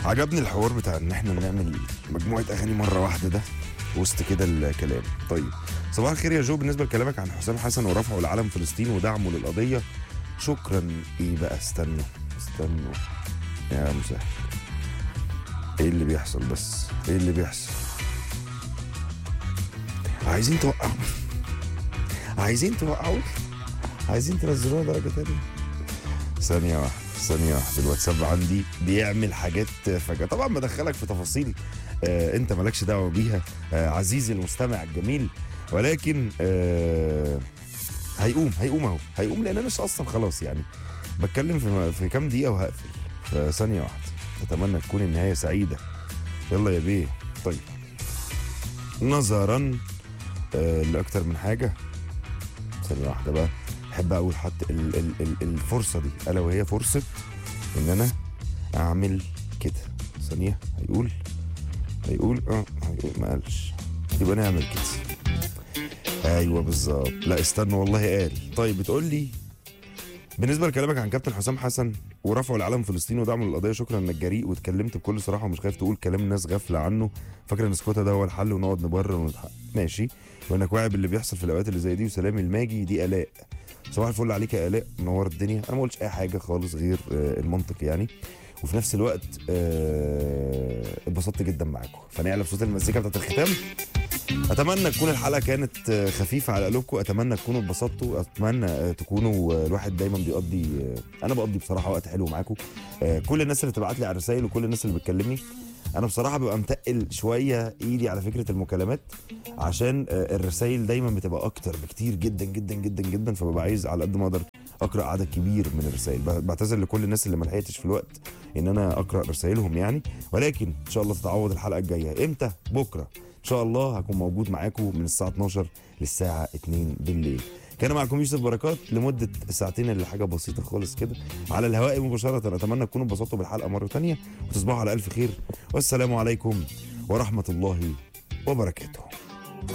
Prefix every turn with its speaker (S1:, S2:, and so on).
S1: عجبني الحوار بتاع ان احنا نعمل مجموعه اغاني مره واحده ده وسط كده الكلام طيب صباح الخير يا جو بالنسبه لكلامك عن حسام حسن ورفعه لعلم فلسطين ودعمه للقضيه شكرا ايه بقى استنوا استنوا يا مسهل ايه اللي بيحصل بس ايه اللي بيحصل عايزين توقعوا عايزين توقعوا عايزين تنزلوها درجه تانية ثانيه واحده ثانيه واحده الواتساب عندي بيعمل حاجات فجاه طبعا بدخلك في تفاصيل آه انت مالكش دعوه بيها آه عزيزي المستمع الجميل ولكن آه هيقوم هيقوم اهو هيقوم لان انا مش اصلا خلاص يعني بتكلم في في كام دقيقه وهقفل فثانيه واحده اتمنى تكون النهايه سعيده يلا يا بيه طيب نظرا آه لاكتر من حاجه ثانيه واحده بقى احب اقول حتى ال ال ال الفرصه دي الا وهي فرصه ان انا اعمل كده ثانيه هيقول هيقول اه هيقول ما قالش يبقى نعمل كده ايوه بالظبط لا استنى والله قال طيب بتقول لي بالنسبه لكلامك عن كابتن حسام حسن ورفعه العلم فلسطين ودعمه للقضيه شكرا انك جريء واتكلمت بكل صراحه ومش خايف تقول كلام الناس غافله عنه فاكر ان سكوتا ده هو الحل ونقعد نبرر ونتحقق ماشي وانك واعي باللي بيحصل في الاوقات اللي زي دي وسلامي الماجي دي الاء صباح الفل عليك يا الاء منور الدنيا انا ما قلتش اي حاجه خالص غير آه، المنطق يعني وفي نفس الوقت آه، اتبسطت جدا معاكم فنعلى بصوت المزيكا بتاعت الختام اتمنى تكون الحلقه كانت آه، خفيفه على قلوبكم اتمنى تكونوا اتبسطتوا اتمنى آه، تكونوا آه، الواحد دايما بيقضي آه، انا بقضي بصراحه وقت حلو معاكم آه، كل الناس اللي تبعت لي على الرسائل وكل الناس اللي بتكلمني انا بصراحه ببقى متقل شويه ايدي على فكره المكالمات عشان آه، الرسائل دايما بتبقى اكتر بكتير جدا جدا جدا جدا فببقى عايز على قد ما اقدر اقرا عدد كبير من الرسائل ب- بعتذر لكل الناس اللي ما لحقتش في الوقت ان انا اقرا رسائلهم يعني ولكن ان شاء الله تتعوض الحلقه الجايه امتى بكره ان شاء الله هكون موجود معاكم من الساعه 12 للساعه 2 بالليل كان معكم يوسف بركات لمده ساعتين اللي حاجه بسيطه خالص كده على الهواء مباشره اتمنى تكونوا اتبسطتوا بالحلقه مره تانية وتصبحوا على الف خير والسلام عليكم ورحمه الله وبركاته